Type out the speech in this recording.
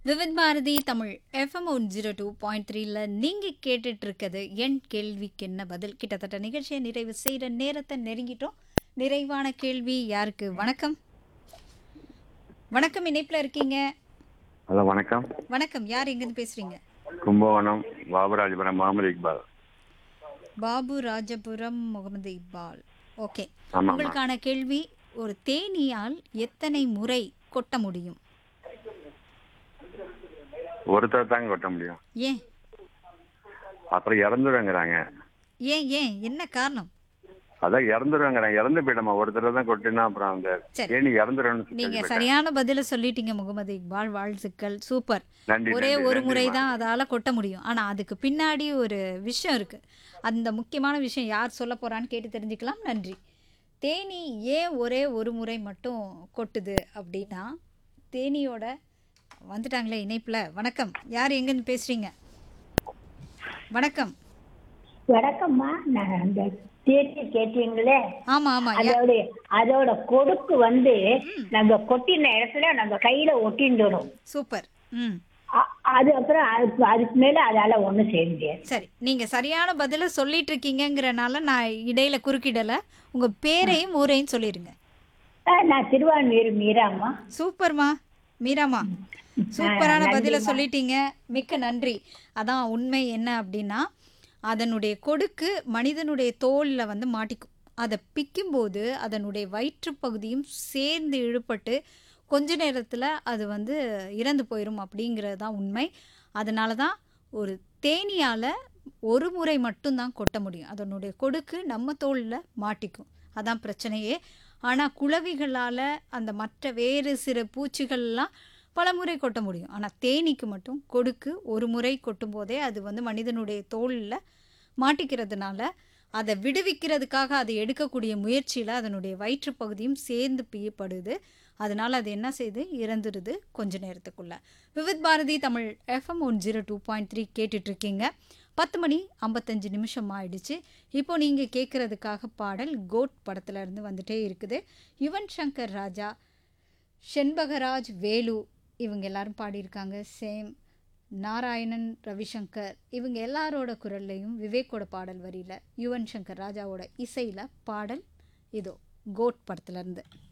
Vividh Bharati Tamil FM one zero two point த்ரீல நீங்கள் கேட்டுட்டு இருக்கிறது என் கேள்விக்கு என்ன பதில் கிட்டத்தட்ட நிகழ்ச்சியை நிறைவு செய்கிற நேரத்தை நெருங்கிட்டோம் நிறைவான கேள்வி யாருக்கு வணக்கம் வணக்கம் இணைப்பில் இருக்கீங்க ஹலோ வணக்கம் வணக்கம் யார் எங்கேருந்து பேசுகிறீங்க கும்பகோணம் பாபுராஜபுரம் முகமது இக்பால் பாபு ராஜபுரம் முகமது இக்பால் ஓகே ஆமாம் உங்களுக்கான கேள்வி ஒரு தேனீயால் எத்தனை முறை கொட்ட முடியும் ஒருத்தர் தாங்க கொட்ட முடியும் ஏன் அப்புறம் இறந்துடுங்கிறாங்க ஏன் ஏன் என்ன காரணம் அதான் இறந்துடுவாங்கிறாங்க இறந்து போயிட்டோமா ஒருத்தர் தான் கொட்டினா அப்புறம் அந்த சரி. ஏனி இறந்துடும்னு நீங்க சொல்லி சரியான பதில சொல்லிட்டீங்க முகமது இக்பால் வாழ்த்துக்கள் சூப்பர் நன்றி ஒரே நன்றி, ஒரு நன்றிம்மா. முறை தான் அதால கொட்ட முடியும் ஆனா அதுக்கு பின்னாடி ஒரு விஷயம் இருக்கு அந்த முக்கியமான விஷயம் யார் சொல்ல போறான்னு கேட்டு தெரிஞ்சுக்கலாம் நன்றி தேனி ஏன் ஒரே ஒரு முறை மட்டும் கொட்டுது அப்படின்னா தேனியோட வந்துட்டாங்களே இணைப்புல வணக்கம் யார் எங்கேருந்து பேசுறீங்க வணக்கம் வணக்கம்மா நான் அந்த தேர்ச்சி கேட்டீங்களே ஆமா ஆமா யா- அதோட அதோட கொடுக்கு வந்து நம்ம கொட்டின இடத்துல நம்ம கையில ஒட்டிண்டுடும் சூப்பர் ம் அ- அது அப்புறம் அது- அதுக்கு மேல அதால ஒண்ணும் செய்ய முடியாது சரி நீங்க சரியான பதில சொல்லிட்டு இருக்கீங்கங்கறனால நான் இடையில குறுக்கிடல உங்க பேரையும் ஊரையும் சொல்லிருங்க ஆ, நான் திருவான்மீர் மீராம்மா சூப்பர்மா மீராமா சூப்பரான ஆ, பதில நன்றிம்மா. சொல்லிட்டீங்க மிக்க நன்றி அதான் உண்மை என்ன அப்படின்னா அதனுடைய கொடுக்கு மனிதனுடைய தோல்ல வந்து மாட்டிக்கும் அதை பிக்கும்போது அதனுடைய வயிற்றுப் பகுதியும் சேர்ந்து இழுபட்டு கொஞ்ச நேரத்தில் அது வந்து இறந்து போயிடும் அப்படிங்கிறது தான் உண்மை அதனால தான் ஒரு தேனியால் ஒரு முறை மட்டும்தான் கொட்ட முடியும் அதனுடைய கொடுக்கு நம்ம தோலில் மாட்டிக்கும் அதான் பிரச்சனையே ஆனால் குளவிகளால் அந்த மற்ற வேறு சில பூச்சிகள்லாம் பல முறை கொட்ட முடியும் ஆனால் தேனீக்கு மட்டும் கொடுக்கு ஒரு முறை கொட்டும் போதே அது வந்து மனிதனுடைய தோலில் மாட்டிக்கிறதுனால அதை விடுவிக்கிறதுக்காக அதை எடுக்கக்கூடிய முயற்சியில் அதனுடைய வயிற்றுப் பகுதியும் சேர்ந்து பியப்படுது அதனால் அது என்ன செய்யுது இறந்துடுது கொஞ்ச நேரத்துக்குள்ள Vividh Bharati Tamil FM one zero two point three கேட்டுட்ருக்கீங்க பத்து மணி ஐம்பத்தஞ்சு நிமிஷம் ஆயிடுச்சு இப்போ நீங்கள் கேட்குறதுக்காக பாடல் கோட் படத்துல இருந்து வந்துட்டே இருக்குது யுவன் சங்கர் ராஜா செண்பகராஜ் வேலு இவங்க எல்லாரும் பாடியிருக்காங்க சேம் நாராயணன் ரவிசங்கர் இவங்க எல்லாரோட குரல்லையும் விவேக்கோட பாடல் வரியில் யுவன் சங்கர் ராஜாவோட இசையில் பாடல் இதோ கோட் படத்துல இருந்து